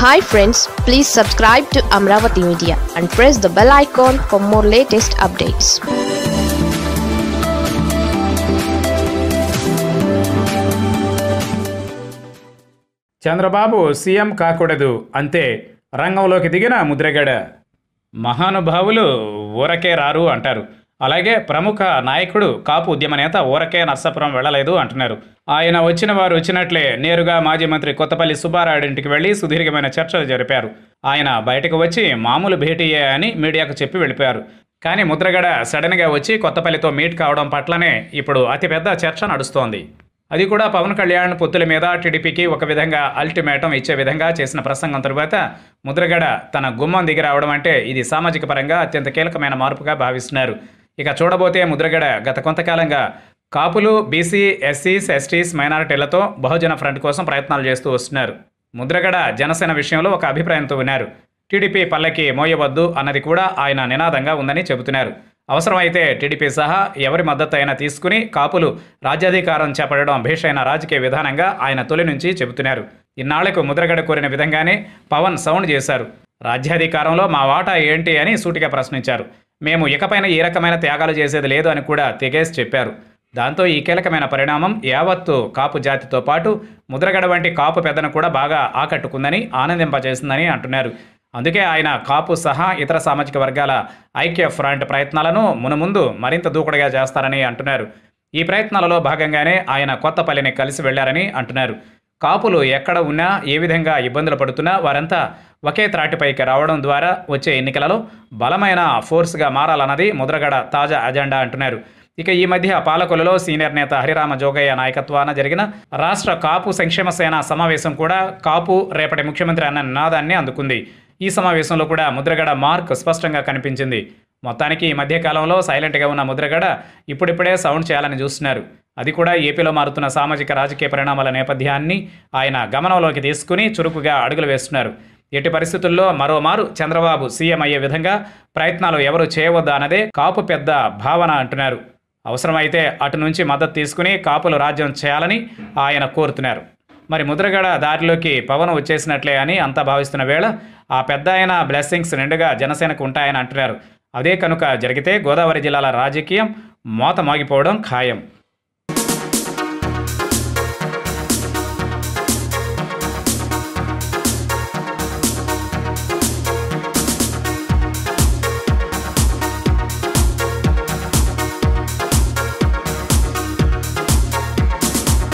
hi friends please subscribe to Amaravati media and press the bell icon for more latest updates Chandrababu CM కాకూడదు అంతే రంగంలోకి దిగిన ముద్రగడ మహానుభావులు ఊరకే రారు అంటారు అలాగే ప్రముఖ నాయకుడు కాపు ఉద్యమ నేత ఊరకే నర్సాపురం వెళ్ళలేదు అంటున్నారు ఆయన వచ్చిన వారు వచ్చినట్లే నేరుగా మాజీ మంత్రి కొత్తపల్లి సుబ్బారాయుడు ఇంటికి వెళ్లి సుదీర్ఘమైన చర్చలు జరిపారు ఆయన బయటకు వచ్చి మామూలు భేటీయే అని మీడియాకు చెప్పి వెళ్ళిపోయారు కానీ ముద్రగడ సడన్గా వచ్చి కొత్తపల్లితో మీట్ కావడం పట్లనే ఇప్పుడు అతిపెద్ద చర్చ నడుస్తోంది అది కూడా పవన్ కళ్యాణ్ పొత్తుల మీద టీడీపీకి ఒక విధంగా అల్టిమేటం ఇచ్చే విధంగా చేసిన ప్రసంగం తరువాత ముద్రగడ తన గుమ్మం దిగి రావడం అంటే ఇది సామాజిక పరంగా అత్యంత కీలకమైన మార్పుగా భావిస్తున్నారు ఇక చూడబోతే ముద్రగడ గత కొంతకాలంగా కాపులు బీసీ ఎస్సీస్ ఎస్టీస్ మైనారిటీలతో బహుజన ఫ్రంట్ కోసం ప్రయత్నాలు చేస్తూ వస్తున్నారు ముద్రగడ జనసేన విషయంలో ఒక అభిప్రాయంతో ఉన్నారు టీడీపీ పల్లకి మోయవద్దు అన్నది కూడా ఆయన నినాదంగా ఉందని చెబుతున్నారు అవసరమైతే టీడీపీ సహా ఎవరి మద్దతు అయినా తీసుకుని కాపులు రాజ్యాధికారం చేపట్టడం భేషైన రాజకీయ విధానంగా ఆయన తొలి నుంచి చెబుతున్నారు ఇన్నాళ్లకు ముద్రగడ కోరిన విధంగానే పవన్ సౌండ్ చేశారు రాజ్యాధికారంలో మా వాటా ఏంటి అని సూటిగా ప్రశ్నించారు మేము ఇకపైన ఏ రకమైన త్యాగాలు చేసేది లేదు అని కూడా తెగేసి చెప్పారు దాంతో ఈ కీలకమైన పరిణామం యావత్తు కాపు జాతితో పాటు ముద్రగడ వంటి కాపు పెద్దను కూడా బాగా ఆకట్టుకుందని ఆనందింపజేసిందని అంటున్నారు అందుకే ఆయన కాపు సహా ఇతర సామాజిక వర్గాల ఐక్య ఫ్రంట్ ప్రయత్నాలను మునుముందు మరింత దూకుడుగా చేస్తారని అంటున్నారు ఈ ప్రయత్నాలలో భాగంగానే ఆయన కొత్తపల్లిని కలిసి వెళ్లారని అంటున్నారు కాపులు ఎక్కడ ఉన్నా ఏ విధంగా ఇబ్బందులు పడుతున్నా వారంతా ఒకే త్రాటిపైకి రావడం ద్వారా వచ్చే ఎన్నికలలో బలమైన ఫోర్స్గా మారాలన్నది ముద్రగడ తాజా అజెండా అంటున్నారు ఇక ఈ మధ్య పాలకులలో సీనియర్ నేత హరిరామ జోగయ్య నాయకత్వాన జరిగిన రాష్ట్ర కాపు సంక్షేమ సేన సమావేశం కూడా కాపు రేపటి ముఖ్యమంత్రి అన్న నినాదాన్ని అందుకుంది ఈ సమావేశంలో కూడా ముద్రగడ మార్క్ స్పష్టంగా కనిపించింది మొత్తానికి ఈ మధ్యకాలంలో సైలెంట్గా ఉన్న ముద్రగడ ఇప్పుడిప్పుడే సౌండ్ చేయాలని చూస్తున్నారు అది కూడా ఏపీలో మారుతున్న సామాజిక రాజకీయ పరిణామాల నేపథ్యాన్ని ఆయన గమనంలోకి తీసుకుని చురుకుగా అడుగులు వేస్తున్నారు ఎట్టి పరిస్థితుల్లో మరోమారు చంద్రబాబు సీఎం అయ్యే విధంగా ప్రయత్నాలు ఎవరు చేయవద్దా అన్నదే కాపు పెద్ద భావన అంటున్నారు అవసరమైతే అటు నుంచి మద్దతు తీసుకుని కాపులు రాజ్యం చేయాలని ఆయన కోరుతున్నారు మరి ముద్రగడ దారిలోకి పవన్ వచ్చేసినట్లే అని అంతా భావిస్తున్న వేళ ఆ పెద్ద ఆయన బ్లెస్సింగ్స్ నిండుగా జనసేనకు ఉంటాయని అంటున్నారు అదే కనుక జరిగితే గోదావరి జిల్లాల రాజకీయం మోత మాగిపోవడం ఖాయం